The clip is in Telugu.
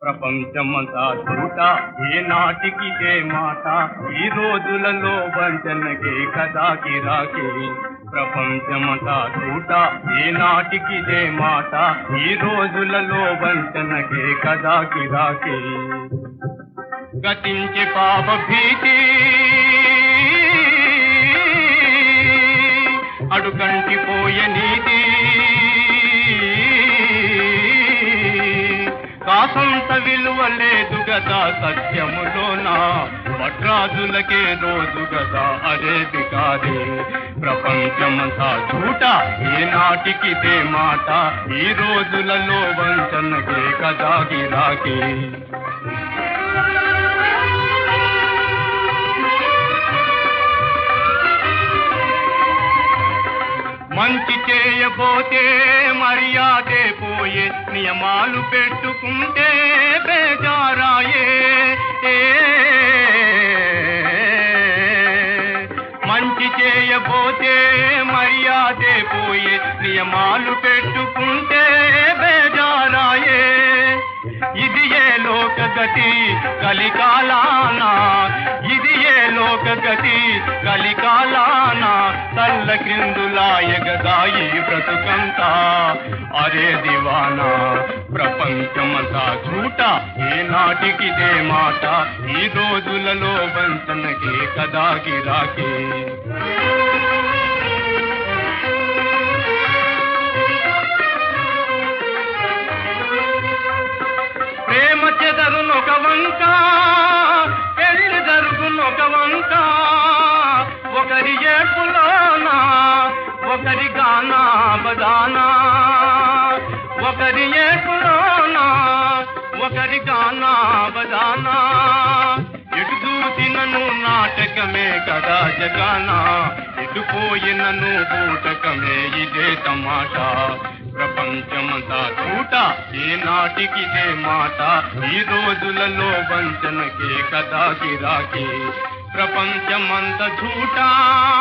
ప్రపంచమంతా చూట ఏ నాటికి ఏ మాట ఈ రోజులలో వంచనకే కదా కిరాకి ప్రపంచమంతా చూట ఏ నాటికి ఏ మాట ఈ రోజులలో వంచనకే కదా కిరాకి గతించి పాప భీతి అడుగంటి పోయే నీతి కాసంత విలువ లేదు గదా సత్యములోన భట్రాజులకే రోజు గదా అదేది కాదే ప్రపంచమంతా చూట ఏ నాటికిదే మాట ఈ రోజులలో వంచనకే కదా గిరాకీ మంచి చేయబోతే మర్యాదే పోయే నియమాలు పెట్టుకుంటే బేజారాయే ఏ. మంచి చేయబోతే మర్యాదే పోయే నియమాలు పెట్టుకుంటే బేజారాయే ఇది ఏ లోకగతి కలికాలాన ఇది ఏ లోకగతి కలికాలాన తల్ల క్రిందులాయగదాయి బ్రతుకంతా అరే దివానా ప్రపంచమంతా చూట ఏ నాటికిదే మాట ఈ రోజులలో వంచనకే కదా గిరాకే ప్రేమ చెదరునొక వంక పెళ్లి జరుగునొక వంక ఒకరి ఏడుపులోన ఒకరి గానా బదానా ఒకరి ఏడుపులోన ఒకరి గానా బదానా ఎటు చూసినను నాటకమే కదా జగానా ఎటు పోయినను బూటకమే ఇదే తమాషా ప్రపంచమంతా చూట ఏ నాటికిదే మాట ఈ రోజులలో వంచనకే కదా గిరాకీ ప్రపంచమంత చూటా